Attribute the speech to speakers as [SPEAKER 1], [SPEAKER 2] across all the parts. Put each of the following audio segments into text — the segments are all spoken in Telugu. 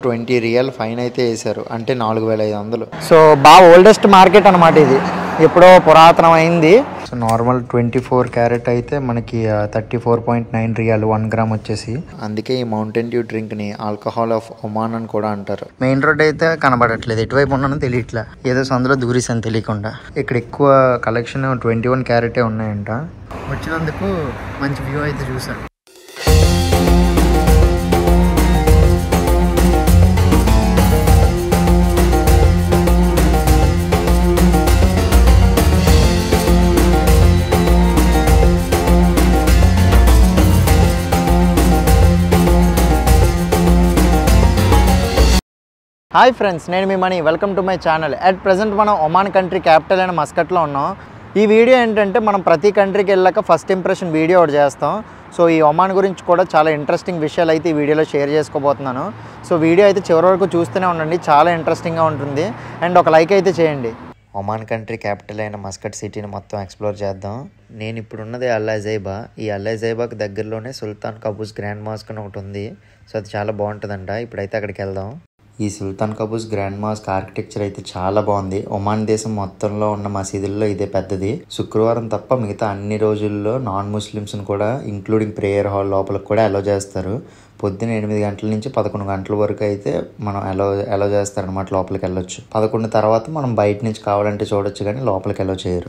[SPEAKER 1] ట్వంటీ రియల్ ఫైన్ అయితే వేశారు అంటే నాలుగు వేల ఐదు వందలు
[SPEAKER 2] సో బాగా ఓల్డెస్ట్ మార్కెట్ అనమాట ఇది ఎప్పుడో పురాతనం అయింది
[SPEAKER 1] so normal twenty four carat అయితే మనకి thirty four point nine riyal one gram వచ్చేసి అందుకే ఈ మౌంటైన్ డ్యూ డ్రింక్ని ఆల్కహాల్ ఆఫ్ ఒమాన్ అని కూడా అంటారు
[SPEAKER 2] మెయిన్ రోడ్ అయితే కనబడట్లేదు ఎటువైపు ఉన్నానో తెలియట్లే ఏదో సందులో దూరిసాను తెలియకుండా
[SPEAKER 1] ఇక్కడ ఎక్కువ కలెక్షన్ ట్వంటీ వన్ క్యారెటే ఉన్నాయంట
[SPEAKER 2] వచ్చినందుకు మంచి వ్యూ అయితే చూసాను హాయ్ ఫ్రెండ్స్ నేను మీ Mani welcome to my channel at present మనం ఒమాన్ కంట్రీ క్యాపిటల్ అయిన మస్కట్లో ఉన్నాం ఈ వీడియో ఏంటంటే మనం ప్రతి కంట్రీకి వెళ్ళాక ఫస్ట్ ఇంప్రెషన్ వీడియో ఒకటి చేస్తాం సో ఈ ఒమాన్ గురించి కూడా చాలా ఇంట్రెస్టింగ్ విషయాలు అయితే ఈ వీడియోలో షేర్ చేసుకోబోతున్నాను సో వీడియో అయితే చివరి వరకు చూస్తూనే ఉండండి చాలా ఇంట్రెస్టింగ్గా ఉంటుంది అండ్ ఒక లైక్ అయితే చేయండి
[SPEAKER 1] ఒమాన్ కంట్రీ క్యాపిటల్ అయిన మస్కట్ సిటీని మొత్తం ఎక్స్ప్లోర్ చేద్దాం నేను ఇప్పుడు ఉన్నది అల్లాజైబా ఈ అల్లాజైబాకి దగ్గరలోనే సుల్తాన్ కబూస్ గ్రాండ్ మాస్క్ అని ఒకటి ఉంది సో అది చాలా బాగుంటుందంట ఇప్పుడైతే అక్కడికి వెళ్దాం ఈ Sultan Qaboos Grand Mosque architecture అయితే చాలా బాగుంది ఒమాన్ దేశం మొత్తంలో ఉన్న మసీదుల్లో ఇదే పెద్దది శుక్రవారం తప్ప మిగతా అన్ని రోజుల్లో నాన్ ముస్లిమ్స్ని కూడా ఇంక్లూడింగ్ ప్రేయర్ హాల్ లోపలికి కూడా అలో చేస్తారు పొద్దున్న ఎనిమిది గంటల నుంచి పదకొండు గంటల వరకు అయితే మనం అలో అలో చేస్తారనమాట లోపలికి వెళ్ళొచ్చు పదకొండు తర్వాత మనం బయట నుంచి కావాలంటే చూడొచ్చు కానీ లోపలికి అలో చేయరు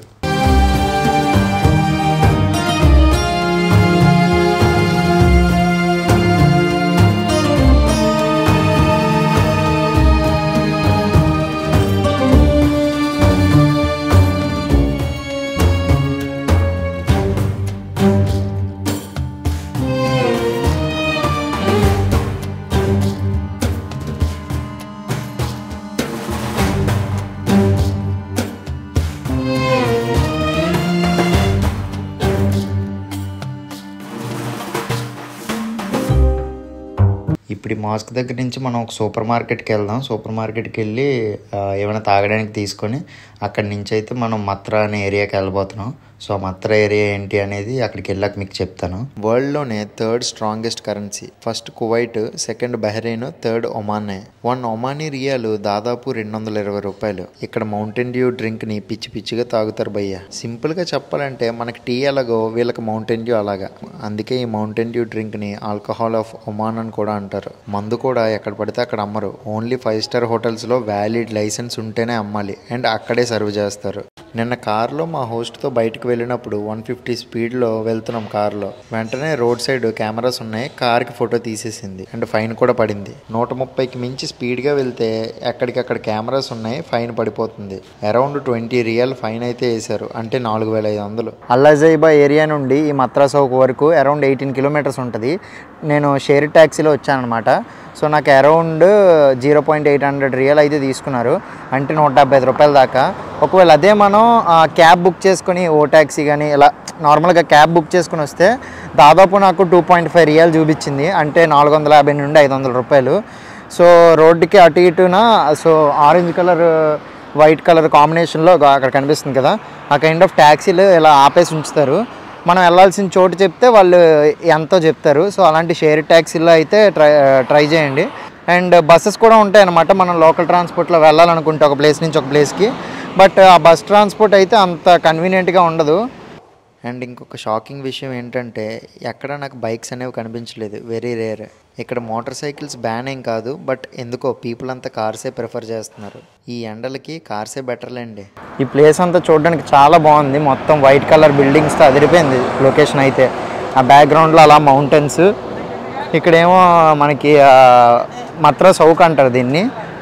[SPEAKER 1] ఇప్పుడు ఈ మాస్క్ దగ్గర నుంచి మనం ఒక సూపర్ మార్కెట్కి వెళ్దాం సూపర్ మార్కెట్కి వెళ్ళి ఆ, ఏమైనా తాగడానికి తీసుకొని అక్కడి నుంచి అయితే మనం మత్రా అనే ఏరియాకి వెళ్ళబోతున్నాం సో ఆ మత్రా ఏరియా ఏంటి అనేది అక్కడికి వెళ్ళాక మీకు చెప్తాను వరల్డ్లోనే third strongest currency first Kuwait second Bahrain third ఒమానే వన్ ఒమానీ రియాలు దాదాపు రెండు వందల ఇరవై రూపాయలు ఇక్కడ మౌంటైన్ డ్యూ డ్రింక్ ని పిచ్చి పిచ్చిగా తాగుతారు భయ్య సింపుల్ గా చెప్పాలంటే మనకి టీ ఎలాగో వీళ్ళకి మౌంటైన్ డ్యూ అలాగా అందుకే ఈ మౌంటైన్ డ్యూ డ్రింక్ ని ఆల్కహాల్ ఆఫ్ ఒమాన్ అని కూడా అంటారు మందు కూడా ఎక్కడ పడితే అక్కడ అమ్మరు ఓన్లీ ఫైవ్ స్టార్ హోటల్స్ లో వ్యాలిడ్ లైసెన్స్ ఉంటేనే అమ్మాలి అండ్ అక్కడే సర్వ్ చేస్తారు నిన్న కార్లో మా హోస్ట్తో బయటకు వెళ్ళినప్పుడు వన్ ఫిఫ్టీ స్పీడ్లో వెళ్తున్నాం కార్లో వెంటనే రోడ్ సైడ్ కెమెరాస్ ఉన్నాయి కార్కి ఫోటో తీసేసింది అండ్ ఫైన్ కూడా పడింది నూట ముప్పైకి మించి స్పీడ్గా వెళ్తే ఎక్కడికక్కడ కెమెరాస్ ఉన్నాయి ఫైన్ పడిపోతుంది అరౌండ్ ట్వంటీ రియల్ ఫైన్ అయితే వేశారు అంటే నాలుగు వేల ఐదు వందలు
[SPEAKER 2] అల్లజైబా ఏరియా నుండి ఈ మత్రాసౌక్ వరకు అరౌండ్ ఎయిటీన్ కిలోమీటర్స్ ఉంటుంది నేను షేర్ ట్యాక్సీలో వచ్చానమాట సో నాకు around zero point eight hundred riyal అయితే తీసుకున్నారు అంటే నూట డెబ్బై ఐదు రూపాయల దాకా ఒకవేళ అదే మనం ఆ, క్యాబ్ బుక్ చేసుకొని ఓ ట్యాక్సీ కానీ ఇలా నార్మల్గా క్యాబ్ బుక్ చేసుకుని వస్తే దాదాపు నాకు టూ పాయింట్ ఫైవ్ రియల్ చూపించింది అంటే నాలుగు వందల యాభై నుండి ఐదు వందల రూపాయలు సో రోడ్డుకి అటు ఇటున so orange colour white colour కాంబినేషన్లో అక్కడ కనిపిస్తుంది కదా ఆ కైండ్ ఆఫ్ ట్యాక్సీలు ఇలా ఆపేసి ఉంచుతారు మనం వెళ్ళాల్సిన చోటు చెప్తే వాళ్ళు ఎంతో చెప్తారు సో అలాంటి షేర్ ట్యాక్సీలో అయితే ట్రై ట్రై చేయండి అండ్ బస్సెస్ కూడా ఉంటాయి అన్నమాట మనం లోకల్ ట్రాన్స్పోర్ట్లో వెళ్ళాలనుకుంటే ఒక ప్లేస్ నుంచి ఒక ప్లేస్కి బట్ ఆ బస్ ట్రాన్స్పోర్ట్ అయితే అంత కన్వీనియంట్గా ఉండదు
[SPEAKER 1] అండ్ ఇంకొక షాకింగ్ విషయం ఏంటంటే ఎక్కడ నాకు బైక్స్ అనేవి కనిపించలేదు వెరీ రేర్ ఇక్కడ మోటార్ సైకిల్స్ బ్యాన్ ఏం కాదు బట్ ఎందుకో పీపుల్ అంతా కార్సే ప్రిఫర్ చేస్తున్నారు ఈ ఎండలకి కార్సే బెటర్లేండి
[SPEAKER 2] ఈ ప్లేస్ అంతా చూడడానికి చాలా బాగుంది మొత్తం వైట్ కలర్ బిల్డింగ్స్తో అదిరిపోయింది లొకేషన్ అయితే ఆ బ్యాక్గ్రౌండ్లో అలా మౌంటైన్స్ ఇక్కడేమో మనకి ఆ, మత్రా సౌక్ అంటారు దీన్ని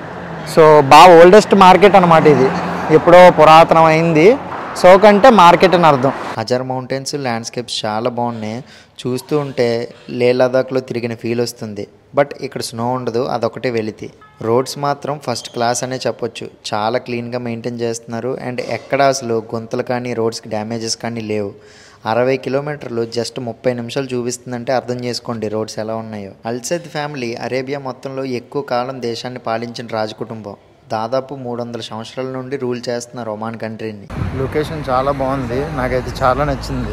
[SPEAKER 2] సో బాగా ఓల్డెస్ట్ మార్కెట్ అనమాట ఇది ఎప్పుడో పురాతనం అయింది సౌక్ అంటే మార్కెట్ అని అర్థం
[SPEAKER 1] హజార్ మౌంటైన్స్ ల్యాండ్స్కేప్స్ చాలా బాగున్నాయి చూస్తూ ఉంటే లే లదాఖ్లో తిరిగిన ఫీల్ వస్తుంది బట్ ఇక్కడ స్నో ఉండదు అదొకటే వెలితి రోడ్స్ మాత్రం ఫస్ట్ క్లాస్ అనే చెప్పొచ్చు చాలా క్లీన్గా మెయింటైన్ చేస్తున్నారు అండ్ ఎక్కడ అసలు గుంతలు కానీ రోడ్స్కి డ్యామేజెస్ కానీ లేవు అరవై కిలోమీటర్లు జస్ట్ ముప్పై నిమిషాలు చూపిస్తుందంటే అర్థం చేసుకోండి రోడ్స్ ఎలా ఉన్నాయో అల్సద్ ఫ్యామిలీ అరేబియా మొత్తంలో ఎక్కువ కాలం దేశాన్ని పాలించిన రాజకుటుంబం దాదాపు మూడు వందల సంవత్సరాల నుండి రూల్ చేస్తున్నారు ఒమాన్ కంట్రీని
[SPEAKER 2] లొకేషన్ చాలా బాగుంది నాకైతే చాలా నచ్చింది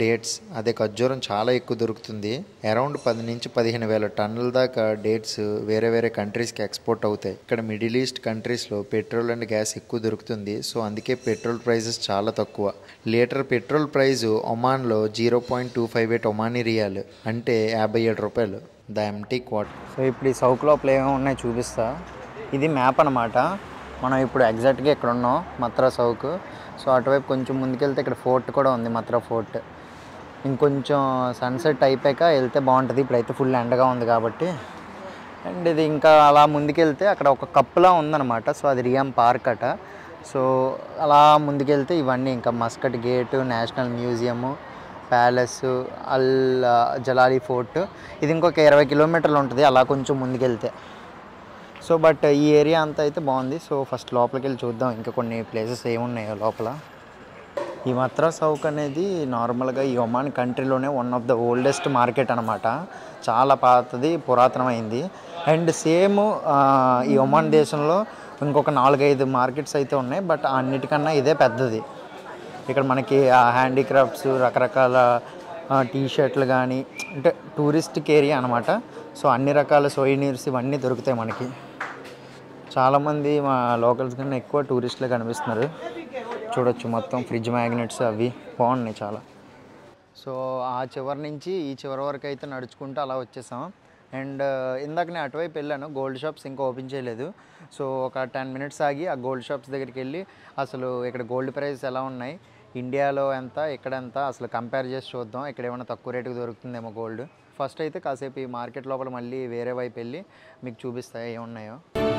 [SPEAKER 1] డేట్స్ అదే ఖర్జూరం చాలా ఎక్కువ దొరుకుతుంది అరౌండ్ పది నుంచి పదిహేను వేల టన్నుల దాకా డేట్స్ వేరే వేరే కంట్రీస్కి ఎక్స్పోర్ట్ అవుతాయి ఇక్కడ మిడిల్ ఈస్ట్ కంట్రీస్లో పెట్రోల్ అండ్ గ్యాస్ ఎక్కువ దొరుకుతుంది సో అందుకే పెట్రోల్ ప్రైసెస్ చాలా తక్కువ లీటర్ పెట్రోల్ ప్రైస్ ఒమాన్లో zero point two five eight Omani riyal అంటే యాభై ఏడు రూపాయలు ద ఎంటీ క్వాట్
[SPEAKER 2] సో ఇప్పుడు ఈ సౌక్ లోపల ఏమేమి ఉన్నాయో చూపిస్తా ఇది మ్యాప్ అనమాట మనం ఇప్పుడు ఎగ్జాక్ట్గా ఇక్కడ ఉన్నాం మత్రా సౌక్ సో అటువైపు కొంచెం ముందుకెళ్తే ఇక్కడ ఫోర్ట్ కూడా ఉంది మత్రా ఫోర్ట్ ఇంకొంచెం సన్సెట్ అయిపోయాక వెళ్తే బాగుంటుంది ఇప్పుడైతే ఫుల్ ఎండగా ఉంది కాబట్టి అండ్ ఇది ఇంకా అలా ముందుకెళ్తే అక్కడ ఒక కప్పులా ఉందన్నమాట సో అది రియామ్ పార్క్ అట సో అలా ముందుకెళ్తే ఇవన్నీ ఇంకా Muscat Gate National museum palace Al Jalali Fort ఇది ఇంకొక ఇరవై కిలోమీటర్లు ఉంటుంది అలా కొంచెం ముందుకెళ్తే సో బట్ ఈ ఏరియా అంతా అయితే బాగుంది సో ఫస్ట్ లోపలికి వెళ్ళి చూద్దాం ఇంకా కొన్ని ప్లేసెస్ ఏమున్నాయో లోపల ఈ మత్రా సౌక్ అనేది నార్మల్గా ఈ ఒమాన్ కంట్రీలోనే one of the oldest market అనమాట చాలా పాతది పురాతనమైంది అండ్ సేమ్ ఈ ఒమాన్ దేశంలో ఇంకొక నాలుగైదు మార్కెట్స్ అయితే ఉన్నాయి బట్ అన్నిటికన్నా ఇదే పెద్దది ఇక్కడ మనకి హ్యాండీక్రాఫ్ట్స్ రకరకాల టీ షర్ట్లు కానీ అంటే టూరిస్టిక్ ఏరియా అనమాట సో అన్ని రకాల సోయినీర్స్ ఇవన్నీ దొరుకుతాయి మనకి చాలామంది మా లోకల్స్ కన్నా ఎక్కువ టూరిస్టులే కనిపిస్తున్నారు చూడొచ్చు మొత్తం ఫ్రిడ్జ్ మ్యాగ్నెట్స్ అవి బాగున్నాయి చాలా సో ఆ చివరి నుంచి ఈ చివరి వరకు అయితే నడుచుకుంటూ అలా వచ్చేసాం అండ్ ఇందాక నేను అటువైపు వెళ్ళాను గోల్డ్ షాప్స్ ఇంకా ఓపెన్ చేయలేదు సో ఒక టెన్ మినిట్స్ ఆగి ఆ గోల్డ్ షాప్స్ దగ్గరికి వెళ్ళి అసలు ఇక్కడ గోల్డ్ ప్రైస్ ఎలా ఉన్నాయి ఇండియాలో ఎంత ఇక్కడ ఎంత అసలు కంపేర్ చేసి చూద్దాం ఇక్కడ ఏమైనా తక్కువ రేటుకి దొరుకుతుందేమో గోల్డ్ ఫస్ట్ అయితే కాసేపు ఈ మార్కెట్ లోపల మళ్ళీ వేరే వైపు వెళ్ళి మీకు చూపిస్తాయి ఏమున్నాయో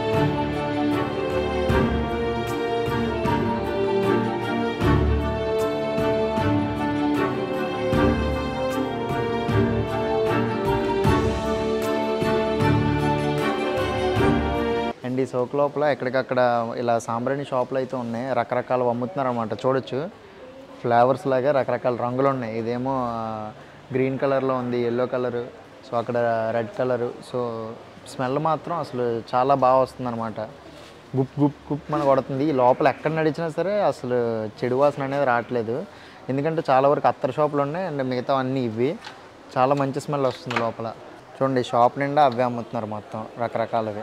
[SPEAKER 2] అండ్ ఈ సోక్ లోపల ఎక్కడికక్కడ ఇలా సాంబ్రాణి షాపులు అయితే ఉన్నాయి రకరకాలు అమ్ముతున్నారు అనమాట చూడొచ్చు ఫ్లేవర్స్ లాగా రకరకాల రంగులు ఉన్నాయి ఇదేమో గ్రీన్ కలర్లో ఉంది ఎల్లో కలరు సో అక్కడ రెడ్ కలరు సో స్మెల్ మాత్రం అసలు చాలా బాగా వస్తుంది అనమాట గుప్ గుప్ గుప్ మన కొడుతుంది ఈ లోపల ఎక్కడ నడిచినా సరే అసలు చెడు వాసన అనేది రావట్లేదు ఎందుకంటే చాలా వరకు అత్తర్ షాపులు ఉన్నాయి అండ్ మిగతా అన్నీ ఇవి చాలా మంచి స్మెల్ వస్తుంది లోపల చూడండి ఈ షాప్ నిండా అవే అమ్ముతున్నారు మొత్తం రకరకాలవి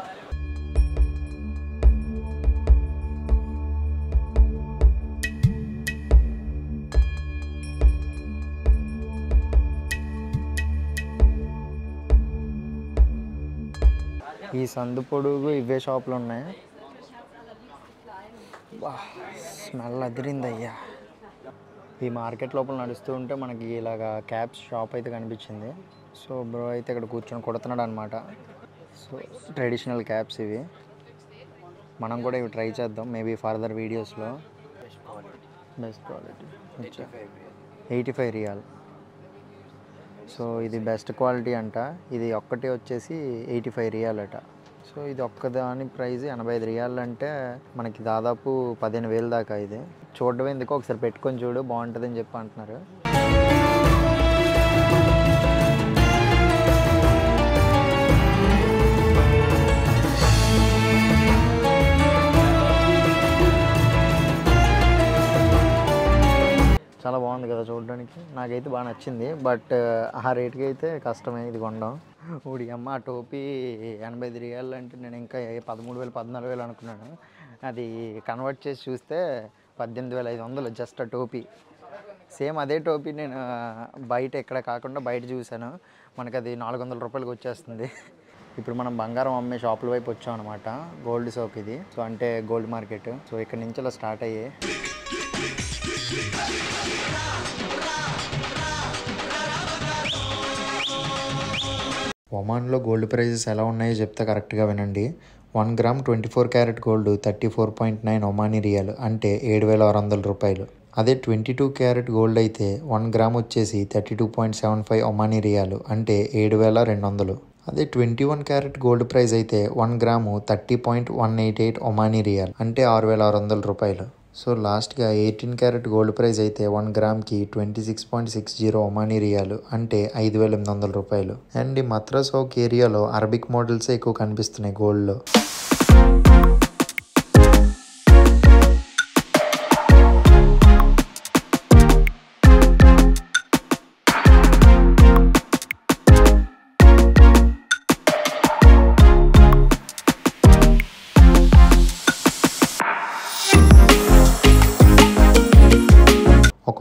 [SPEAKER 2] ఈ సందు పొడుగు ఇవే షాపులు ఉన్నాయి వా, స్మెల్ అదిరింది అయ్యా ఈ మార్కెట్ లోపల నడుస్తూ ఉంటే మనకి ఇలాగా క్యాప్స్ షాప్ అయితే కనిపించింది సో బ్రో అయితే ఇక్కడ కూర్చొని కొడుతున్నాడు అనమాట సో ట్రెడిషనల్ క్యాప్స్ ఇవి మనం కూడా ఇవి ట్రై చేద్దాం మేబీ ఫర్దర్ వీడియోస్లో best quality eighty five riyal so ఇది బెస్ట్ క్వాలిటీ అంట ఇది ఒక్కటి వచ్చేసి ఎయిటీ ఫైవ్ రియాల్ అట సో ఇది ఒక్కదాని ప్రైస్ ఎనభై ఐదు రియాల్ అంటే మనకి దాదాపు పదిహేను వేలు దాకా ఇది చూడడం ఎందుకో ఒకసారి పెట్టుకొని చూడు బాగుంటుందని చెప్పి అంటున్నారు చాలా బాగుంది కదా చూడడానికి నాకైతే బాగా నచ్చింది బట్ ఆ రేట్కి అయితే కష్టమే ఇది కొనడం ఊడి అమ్మ ఆ టోపీ ఎనభై ఐదు రియాలు అంటే నేను ఇంకా ఏ పదమూడు వేలు పద్నాలుగు వేలు అనుకున్నాను అది కన్వర్ట్ చేసి చూస్తే పద్దెనిమిది వేల ఐదు వందలు జస్ట్ ఆ టోపీ సేమ్ అదే టోపీ నేను బయట ఎక్కడ కాకుండా బయట చూశాను మనకి అది నాలుగు వందల రూపాయలకి వచ్చేస్తుంది ఇప్పుడు మనం బంగారం అమ్మే షాపుల వైపు వచ్చాం అనమాట గోల్డ్ షాప్ ఇది సో అంటే గోల్డ్ మార్కెట్ సో ఇక్కడ నుంచి అలా స్టార్ట్ అయ్యాయి
[SPEAKER 1] ఒమాన్లో గోల్డ్ ప్రైజెస్ ఎలా ఉన్నాయో చెప్తే కరెక్ట్గా వినండి one gram twenty four carat gold thirty four point nine Omani rial అంటే ఏడు వేల ఆరు వందల రూపాయలు అదే ట్వంటీ టూ క్యారెట్ గోల్డ్ అయితే వన్ గ్రామ్ వచ్చేసి thirty two point seven five Omani రియాలు అంటే ఏడు వేల రెండు వందలు అదే twenty one carat gold price అయితే one gram thirty point one eight eight Omani riyal అంటే ఆరు వేల ఆరు వందల రూపాయలు సో లాస్ట్గా ఎయిటీన్ క్యారెట్ గోల్డ్ ప్రైస్ అయితే వన్ గ్రామ్కి twenty six point six zero Omani రియాలు అంటే ఐదు వేల ఎనిమిది వందల రూపాయలు అండ్ ఈ మద్రాస్ హౌక్ ఏరియాలో అరబిక్ మోడల్సే ఎక్కువ కనిపిస్తున్నాయి గోల్డ్లో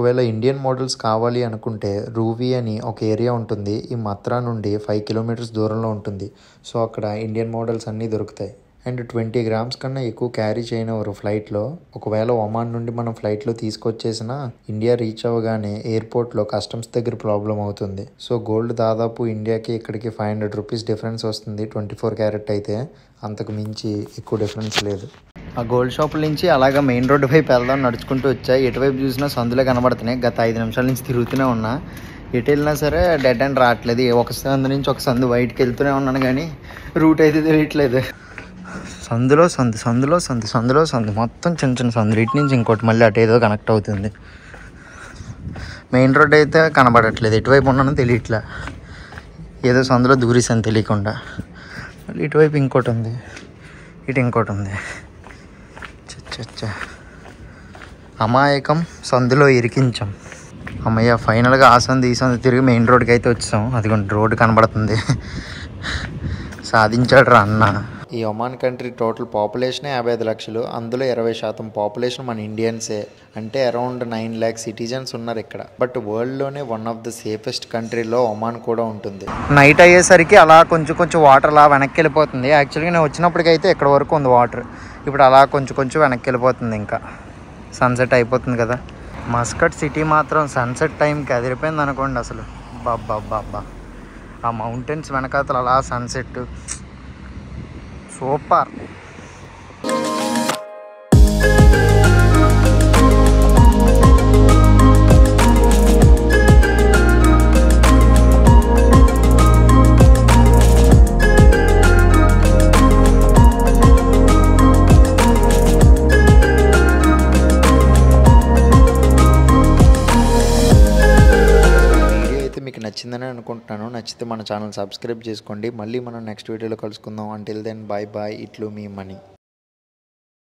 [SPEAKER 1] ఒకవేళ ఇండియన్ మోడల్స్ కావాలి అనుకుంటే రూవీ అని ఒక ఏరియా ఉంటుంది ఈ మత్రా నుండి ఫైవ్ కిలోమీటర్స్ దూరంలో ఉంటుంది సో అక్కడ ఇండియన్ మోడల్స్ అన్నీ దొరుకుతాయి అండ్ ట్వంటీ గ్రామ్స్ కన్నా ఎక్కువ క్యారీ చేయనివ్వరు ఫ్లైట్లో ఒకవేళ ఒమాన్ నుండి మనం ఫ్లైట్లో తీసుకొచ్చేసిన ఇండియా రీచ్ అవ్వగానే ఎయిర్పోర్ట్లో కస్టమ్స్ దగ్గర ప్రాబ్లం అవుతుంది సో గోల్డ్ దాదాపు ఇండియాకి ఇక్కడికి ఫైవ్ హండ్రెడ్ రూపీస్ డిఫరెన్స్ వస్తుంది ట్వంటీ ఫోర్ క్యారెట్ అయితే అంతకు మించి ఎక్కువ డిఫరెన్స్ లేదు
[SPEAKER 2] ఆ గోల్డ్ షాప్ నుంచి అలాగా మెయిన్ రోడ్డు వైపు వెళ్దాం నడుచుకుంటూ వచ్చా ఎటువైపు చూసినా సందులో కనబడుతున్నాయి గత ఐదు నిమిషాల నుంచి తిరుగుతూనే ఉన్నా ఎటు వెళ్ళినా సరే డెడ్ అండ్ రావట్లేదు ఒక సందు నుంచి ఒక సందు బయటికి వెళ్తూనే ఉన్నాను కానీ రూట్ అయితే తెలియట్లేదు సందులో సందు సందులో సందు సందులో సందు మొత్తం చిన్న చిన్న సందులు ఇటు నుంచి ఇంకోటి మళ్ళీ అటు ఏదో కనెక్ట్ అవుతుంది మెయిన్ రోడ్ అయితే కనబడట్లేదు ఎటువైపు ఉన్నానో తెలియట్లే ఏదో సందులో దూరేసాను తెలియకుండా మళ్ళీ ఇటువైపు ఇంకోటి ఉంది ఇటు ఇంకోటి ఉంది చచ్చ అమాయకం సందులో ఇరికించాం అమ్మయ్య ఫైనల్గా ఆ సందు ఈ సందు తిరిగి మెయిన్ రోడ్కి అయితే వచ్చాం అదిగోండి రోడ్డు కనబడుతుంది సాధించాడు రా అన్న
[SPEAKER 1] ఈ ఒమాన్ కంట్రీ టోటల్ పాపులేషనే యాభై ఐదు లక్షలు అందులో ఇరవై శాతం పాపులేషన్ మన ఇండియన్సే అంటే అరౌండ్ నైన్ ల్యాక్ సిటిజన్స్ ఉన్నారు ఇక్కడ బట్ వరల్డ్లోనే వన్ ఆఫ్ ద సేఫెస్ట్ కంట్రీలో ఒమాన్ కూడా ఉంటుంది
[SPEAKER 2] నైట్ అయ్యేసరికి అలా కొంచెం కొంచెం వాటర్ అలా వెనక్కి వెళ్ళిపోతుంది యాక్చువల్గా నేను వచ్చినప్పటికైతే ఇక్కడ వరకు ఉంది వాటర్ ఇప్పుడు అలా కొంచెం కొంచెం వెనక్కి వెళ్ళిపోతుంది ఇంకా సన్సెట్ అయిపోతుంది కదా మస్కట్ సిటీ మాత్రం సన్సెట్ టైంకి అదిరిపోయింది అనుకోండి అసలు బాబ్బా బాబ్బా ఆ మౌంటైన్స్ వెనకాతలు అలా సన్సెట్ సూపర్
[SPEAKER 1] వీడియో అయితే మీకు నచ్చిందని అనుకుంటున్నాను నచ్చితే మన ఛానల్ సబ్స్క్రైబ్ చేసుకోండి మళ్ళీ మనం నెక్స్ట్ వీడియోలో కలుసుకుందాం అంటిల్ దెన్ బాయ్ బాయ్ ఇట్లు మీ మనీ